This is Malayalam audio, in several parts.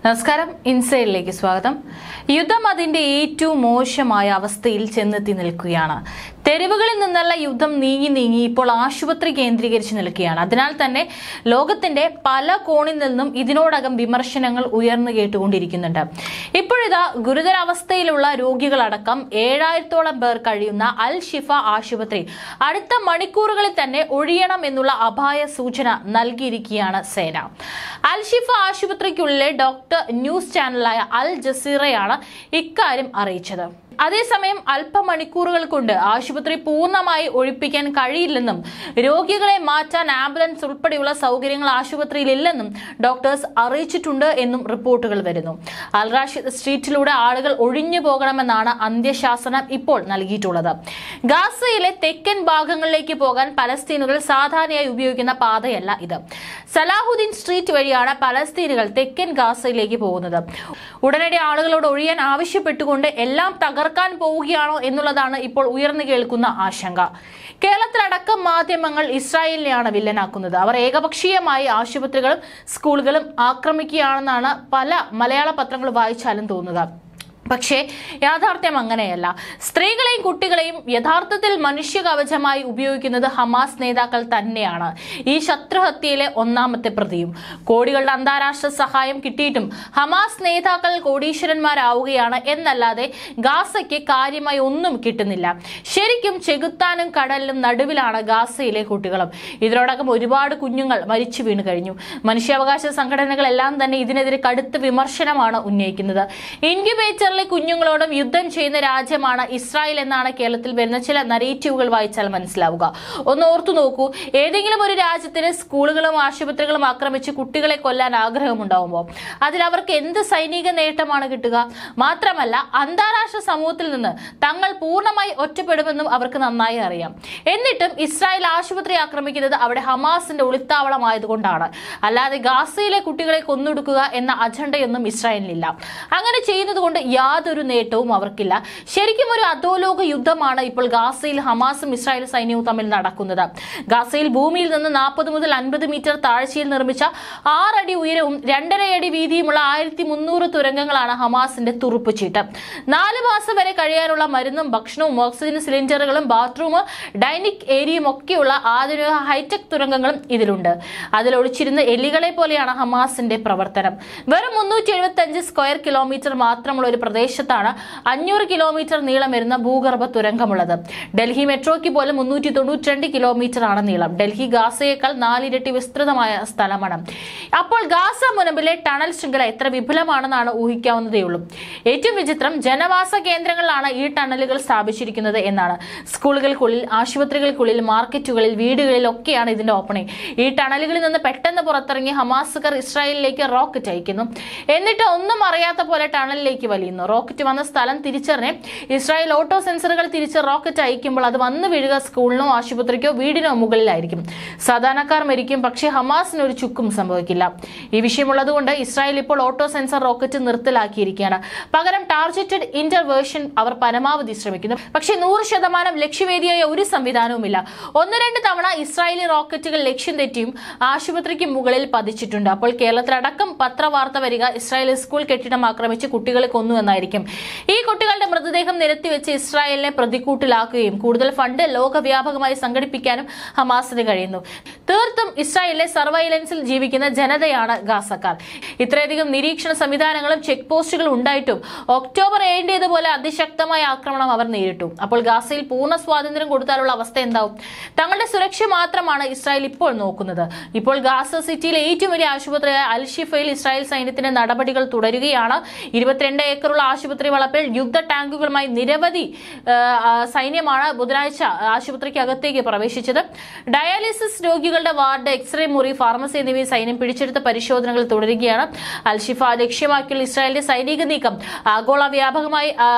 നമസ്കാരം ഇൻസൈഡിലേക്ക് സ്വാഗതം യുദ്ധം അതിന്റെ ഏറ്റവും മോശമായ അവസ്ഥയിൽ ചെന്നെത്തി നിൽക്കുകയാണ് തെരുവുകളിൽ നിന്നുള്ള യുദ്ധം നീങ്ങി നീങ്ങി ഇപ്പോൾ ആശുപത്രി കേന്ദ്രീകരിച്ച് നിൽക്കുകയാണ് അതിനാൽ തന്നെ ലോകത്തിന്റെ പല കോണിൽ നിന്നും ഇതിനോടകം വിമർശനങ്ങൾ ഉയർന്നു കേട്ടുകൊണ്ടിരിക്കുന്നുണ്ട് ഇപ്പോഴിതാ ഗുരുതരാവസ്ഥയിലുള്ള രോഗികളടക്കം ഏഴായിരത്തോളം പേർ കഴിയുന്ന അൽ ഷിഫ ആശുപത്രി അടുത്ത മണിക്കൂറുകളിൽ തന്നെ ഒഴിയണം എന്നുള്ള അപായ സൂചന നൽകിയിരിക്കുകയാണ് സേന അൽ ഷിഫ ആശുപത്രിക്കുള്ളിലെ ഡോക്ടർ ന്യൂസ് ചാനലായ അൽ ജസീറയാണ് ഇക്കാര്യം അറിയിച്ചത് അതേസമയം അല്പമണിക്കൂറുകൾ കൊണ്ട് ആശുപത്രി പൂർണ്ണമായി ഒഴിപ്പിക്കാൻ കഴിയില്ലെന്നും രോഗികളെ മാറ്റാൻ ആംബുലൻസ് ഉൾപ്പെടെയുള്ള സൗകര്യങ്ങൾ ആശുപത്രിയിൽ ഇല്ലെന്നും ഡോക്ടേഴ്സ് അറിയിച്ചിട്ടുണ്ട് എന്നും റിപ്പോർട്ടുകൾ വരുന്നു അൽറാഷിദ് സ്ട്രീറ്റിലൂടെ ആളുകൾ ഒഴിഞ്ഞു പോകണമെന്നാണ് അന്ത്യശാസനം ഇപ്പോൾ നൽകിയിട്ടുള്ളത് ഗാസയിലെ തെക്കൻ ഭാഗങ്ങളിലേക്ക് പോകാൻ പലസ്തീനുകൾ സാധാരണയായി ഉപയോഗിക്കുന്ന പാതയല്ല ഇത് സലാഹുദ്ദീൻ സ്ട്രീറ്റ് വഴിയാണ് പലസ്തീനുകൾ തെക്കൻ ഗാസയിലേക്ക് പോകുന്നത് ഉടനടി ആളുകളോട് ഒഴിയാൻ ആവശ്യപ്പെട്ടുകൊണ്ട് എല്ലാം തകർക്കാൻ പോവുകയാണോ എന്നുള്ളതാണ് ഇപ്പോൾ ഉയർന്നു കേൾക്കുന്ന ആശങ്ക കേരളത്തിലടക്കം മാധ്യമങ്ങൾ ഇസ്രായേലിനെയാണ് വില്ലനാക്കുന്നത് അവർ ഏകപക്ഷീയമായി ആശുപത്രികളും സ്കൂളുകളും ആക്രമിക്കുകയാണെന്നാണ് പല മലയാള പത്രങ്ങൾ വായിച്ചാലും തോന്നുക പക്ഷേ യാഥാർത്ഥ്യം അങ്ങനെയല്ല സ്ത്രീകളെയും കുട്ടികളെയും യഥാർത്ഥത്തിൽ മനുഷ്യ കവചമായി ഉപയോഗിക്കുന്നത് ഹമാസ് നേതാക്കൾ തന്നെയാണ് ഈ ശത്രുഹത്യയിലെ ഒന്നാമത്തെ പ്രതിയും കോടികളുടെ അന്താരാഷ്ട്ര സഹായം കിട്ടിയിട്ടും ഹമാസ് നേതാക്കൾ കോടീശ്വരന്മാരാവുകയാണ് എന്നല്ലാതെ ഗാസയ്ക്ക് കാര്യമായി ഒന്നും കിട്ടുന്നില്ല ശരിക്കും ചെകുത്താനും കടലിലും നടുവിലാണ് ഗാസയിലെ കുട്ടികളും ഇതിനോടകം ഒരുപാട് കുഞ്ഞുങ്ങൾ മരിച്ചു വീണു കഴിഞ്ഞു മനുഷ്യാവകാശ സംഘടനകളെല്ലാം തന്നെ ഇതിനെതിരെ കടുത്ത വിമർശനമാണ് ഉന്നയിക്കുന്നത് ഇൻക്യുബേറ്ററിലെ കുഞ്ഞുങ്ങളോടും യുദ്ധം ചെയ്യുന്ന രാജ്യമാണ് ഇസ്രായേൽ എന്നാണ് കേരളത്തിൽ വരുന്ന ചില നരേറ്റീവുകൾ വായിച്ചാൽ മനസ്സിലാവുക ഒന്ന് ഓർത്തു നോക്കൂ ഏതെങ്കിലും ഒരു രാജ്യത്തിന് സ്കൂളുകളും ആശുപത്രികളും ആക്രമിച്ച് കുട്ടികളെ കൊല്ലാൻ ആഗ്രഹമുണ്ടാവുമ്പോൾ അതിൽ അവർക്ക് എന്ത് സൈനിക നേട്ടമാണ് കിട്ടുക മാത്രമല്ല അന്താരാഷ്ട്ര സമൂഹത്തിൽ നിന്ന് തങ്ങൾ പൂർണ്ണമായി ഒറ്റപ്പെടുമെന്നും അവർക്ക് നന്നായി അറിയാം എന്നിട്ടും ഇസ്രായേൽ ആശുപത്രി ആക്രമിക്കുന്നത് അവിടെ ഹമാസിന്റെ ഒളിത്താവളമായതുകൊണ്ടാണ് അല്ലാതെ ഗാസയിലെ കുട്ടികളെ കൊന്നൊടുക്കുക എന്ന അജണ്ടയൊന്നും ഇസ്രായേലിനില്ല അങ്ങനെ ചെയ്യുന്നത് കൊണ്ട് യാതൊരു നേട്ടവും അവർക്കില്ല ശരിക്കും ഒരു അധോലോക യുദ്ധമാണ് ഇപ്പോൾ ഗാസയിൽ ഹമാസും ഇസ്രായേൽ സൈന്യവും തമ്മിൽ നടക്കുന്നത് ഗാസയിൽ ഭൂമിയിൽ നിന്ന് നാൽപ്പത് മുതൽ അൻപത് മീറ്റർ താഴ്ചയിൽ നിർമ്മിച്ച ആറടി ഉയരവും രണ്ടര അടി വീതിയുമുള്ള ആയിരത്തി മുന്നൂറ് തുരങ്കങ്ങളാണ് ഹമാസിന്റെ തുറുപ്പ് ചീട്ട് നാല് മാസം വരെ കഴിയാനുള്ള മരുന്നും ഭക്ഷണവും ഓക്സിജൻ സിലിണ്ടറുകളും ബാത്റൂം ഡൈനിക് ഏരിയയും ഒക്കെയുള്ള ആധുനിക ഹൈടെക് തുരങ്കങ്ങളും ഇതിലുണ്ട് അതിൽ ഒളിച്ചിരുന്ന എലികളെ പോലെയാണ് ഹമാസിന്റെ പ്രവർത്തനം വെറും മുന്നൂറ്റി എഴുപത്തി അഞ്ച് സ്ക്വയർ കിലോമീറ്റർ മാത്രമുള്ള ഒരു പ്രദേശത്താണ് അഞ്ഞൂറ് കിലോമീറ്റർ നീളം വരുന്ന ഭൂഗർഭ തുരങ്കമുള്ളത് ഡൽഹി മെട്രോയ്ക്ക് പോലും മുന്നൂറ്റി തൊണ്ണൂറ്റി രണ്ട് കിലോമീറ്റർ ആണ് നീളം ഡൽഹി ഗാസയേക്കാൾ നാലിരട്ടി വിസ്തൃതമായ സ്ഥലമാണ് അപ്പോൾ ഗാസ മുനമ്പിലെ ടണൽ ശൃംഖല എത്ര വിപുലമാണെന്നാണ് ഊഹിക്കാവുന്നതേ ഉള്ളൂ ഏറ്റവും വിചിത്രം ജനവാസ കേന്ദ്രങ്ങളിലാണ് ഈ ടണലുകൾ സ്ഥാപിച്ചിരിക്കുന്നത് എന്നാണ് സ്കൂളുകൾക്കുള്ളിൽ ആശുപത്രികൾക്കുള്ളിൽ മാർക്കറ്റുകളിൽ വീടുകളിൽ ഒക്കെയാണ് ഇതിന്റെ ഓപ്പണിംഗ് ഈ ടണലുകളിൽ നിന്ന് പെട്ടെന്ന് പുറത്തിറങ്ങി ഹമാസുകർ ഇസ്രായേലിലേക്ക് റോക്കറ്റ് അയക്കുന്നു എന്നിട്ട് ഒന്നും അറിയാത്ത പോലെ ടണലിലേക്ക് വലിയുന്നു റോക്കറ്റ് വന്ന സ്ഥലം തിരിച്ചറിഞ്ഞ് ഇസ്രായേൽ ഓട്ടോ സെൻസറുകൾ തിരിച്ച് റോക്കറ്റ് അയക്കുമ്പോൾ അത് വന്നു വീഴുക സ്കൂളിനോ ആശുപത്രിക്കോ വീടിനോ മുകളിലായിരിക്കും സാധാരണക്കാർ മരിക്കും പക്ഷേ ഹമാസിന് ഒരു ചുക്കും സംഭവിക്കില്ല ഈ വിഷയമുള്ളതുകൊണ്ട് ഇസ്രായേൽ ഇപ്പോൾ ഓട്ടോ സെൻസർ റോക്കറ്റ് നിർത്തലാക്കിയിരിക്കുകയാണ് പകരം ടാർജറ്റഡ് ഇന്റർവേർഷൻ അവർ പരമാവധി ശ്രമിക്കുന്നു പക്ഷേ നൂറ് ശതമാനം ലക്ഷ്യവേദിയായ ഒരു സംവിധാനവുമില്ല ഒന്ന് രണ്ട് തവണ ഇസ്രായേലി റോക്കറ്റുകൾ ലക്ഷ്യം തെറ്റിയും ആശുപത്രിക്ക് മുകളിൽ പതിച്ചിട്ടുണ്ട് അപ്പോൾ കേരളത്തിലടക്കം പത്രവാർത്ത വരിക ഇസ്രായേൽ സ്കൂൾ കെട്ടിടം ആക്രമിച്ച് കുട്ടികളെ കൊന്നു എന്നായിരിക്കും ഈ കുട്ടികളുടെ മൃതദേഹം നിരത്തിവെച്ച് ഇസ്രായേലിനെ പ്രതിക്കൂട്ടിലാക്കുകയും കൂടുതൽ ഫണ്ട് ലോകവ്യാപകമായി സംഘടിപ്പിക്കാനും ഹമാസിന് കഴിയുന്നു തീർത്തും ഇസ്രായേലിലെ സർവൈലൻസിൽ ജീവിക്കുന്ന ജനതയാണ് ഗാസക്കാർ ഇത്രയധികം നിരീക്ഷണ സംവിധാനങ്ങളും ചെക്ക് പോസ്റ്റുകളും ഉണ്ടായിട്ടും ഒക്ടോബർ ഏഴിൻ്റേതുപോലെ അതിശക്തമായ ആക്രമണം അവർ നേരിട്ടു അപ്പോൾ ഗാസയിൽ പൂർണ്ണ സ്വാതന്ത്ര്യം കൊടുത്താലുള്ള അവസ്ഥ എന്താവും തങ്ങളുടെ സുരക്ഷ മാത്രമാണ് ഇസ്രായേൽ ഇപ്പോൾ നോക്കുന്നത് ഇപ്പോൾ ഗാസ സിറ്റിയിലെ ഏറ്റവും വലിയ ആശുപത്രിയായ അൽഷിഫയിൽ ഇസ്രായേൽ സൈന്യത്തിന്റെ നടപടികൾ തുടരുകയാണ് ഇരുപത്തിരണ്ട് ഏക്കറുള്ള ആശുപത്രി വളപ്പിൽ യുദ്ധ ടാങ്കുകളുമായി നിരവധി ആ, ആ, സൈന്യമാണ് ബുധനാഴ്ച ആശുപത്രിക്ക് അകത്തേക്ക് പ്രവേശിച്ചത് ഡയാലിസിസ് രോഗികളുടെ വാർഡ് എക്സ്റേ മുറി ഫാർമസി എന്നിവയും സൈന്യം പിടിച്ചെടുത്ത പരിശോധനകൾ തുടരുകയാണ് അൽഷിഫ ലക്ഷ്യമാക്കിയുള്ള ഇസ്രായേലിന്റെ സൈനിക നീക്കം ആഗോള വ്യാപകമായി ആ,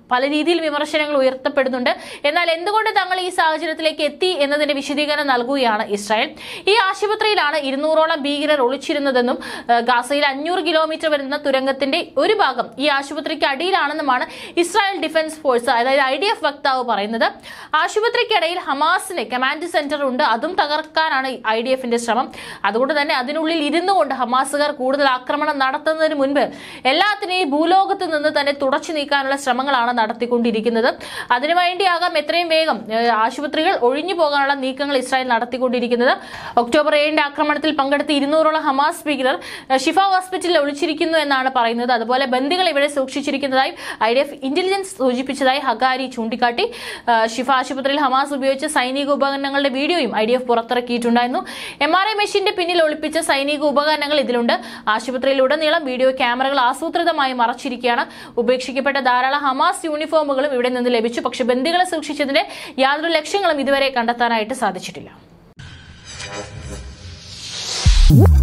പല രീതിയിൽ വിമർശനങ്ങൾ ഉയർത്തപ്പെടുന്നുണ്ട് എന്നാൽ എന്തുകൊണ്ട് തങ്ങൾ ഈ സാഹചര്യത്തിലേക്ക് എത്തി എന്നതിന്റെ വിശദീകരണം നൽകുകയാണ് ഇസ്രായേൽ ഈ ആശുപത്രിയിലാണ് ഇരുന്നൂറോളം ഭീകരർ ഒളിച്ചിരുന്നതെന്നും ഏഹ്, ഗാസയിൽ അഞ്ഞൂറ് കിലോമീറ്റർ വരുന്ന തുരങ്കത്തിന്റെ ഒരു ഭാഗം ഈ ആശുപത്രിക്ക് അടിയിലാണെന്നുമാണ് ഇസ്രായേൽ ഡിഫൻസ് ഫോഴ്സ് അതായത് ഐ ഡി എഫ് വക്താവ് പറയുന്നത് ആശുപത്രിക്കിടയിൽ ഹമാസിന് കമാൻഡ് സെന്റർ ഉണ്ട് അതും തകർക്കാനാണ് ഐ ഡി എഫിന്റെ ശ്രമം അതുകൊണ്ട് തന്നെ അതിനുള്ളിൽ ഇരുന്നു കൊണ്ട് ഹമാസുകാർ കൂടുതൽ ആക്രമണം നടത്തുന്നതിന് മുൻപ് എല്ലാത്തിനെയും ഭൂലോകത്ത് നിന്ന് തന്നെ തുടച്ചു നീക്കാനുള്ള ശ്രമങ്ങളാണ് നടത്തിക്കൊണ്ടിരിക്കുന്നത് അതിനുവേണ്ടിയാകാം എത്രയും വേഗം ഏഹ്, ആശുപത്രികൾ ഒഴിഞ്ഞു പോകാനുള്ള നീക്കങ്ങൾ ഇസ്രായേൽ നടത്തിക്കൊണ്ടിരിക്കുന്നത് ഒക്ടോബർ ഏഴിന്റെ ആക്രമണത്തിൽ പങ്കെടുത്ത ഇരുന്നൂറോളം ഹമാസ് ഭീകരർ ഏഹ്, ഷിഫ ഹോസ്പിറ്റലിൽ ഒളിച്ചിരിക്കുന്നു എന്നാണ് പറയുന്നത് അതുപോലെ ബന്ദികൾ ഇവിടെ സൂക്ഷിച്ചിരിക്കുന്നതായി ഐ ഡി എഫ് ഇന്റലിജൻസ് സൂചിപ്പിച്ചതായി ഹഗാരി ചൂണ്ടിക്കാട്ടി ഏഹ്, ഷിഫ ആശുപത്രിയിൽ ഹമാസ് ഉപയോഗിച്ച സൈനിക ഉപകരണങ്ങളുടെ വീഡിയോയും ഐ ഡി എഫ് പുറത്തിറക്കിയിട്ടുണ്ടായിരുന്നു എം ആർ ഐ മെഷീന്റെ പിന്നിൽ ഒളിപ്പിച്ച സൈനിക ഉപകരണങ്ങൾ ഇതിലുണ്ട് ആശുപത്രിയിലുടനീളം വീഡിയോ ക്യാമറകൾ ആസൂത്രിതമായി മറച്ചിരിക്കുകയാണ് ഉപേക്ഷിക്കപ്പെട്ട ധാരാളം ഹമാസ് യൂണിഫോമുകളും ഇവിടെ നിന്ന് ലഭിച്ചു പക്ഷെ ബന്ദികളെ സൂക്ഷിച്ചതിന്റെ യാതൊരു ലക്ഷ്യങ്ങളും ഇതുവരെ കണ്ടെത്താനായിട്ട് സാധിച്ചിട്ടില്ല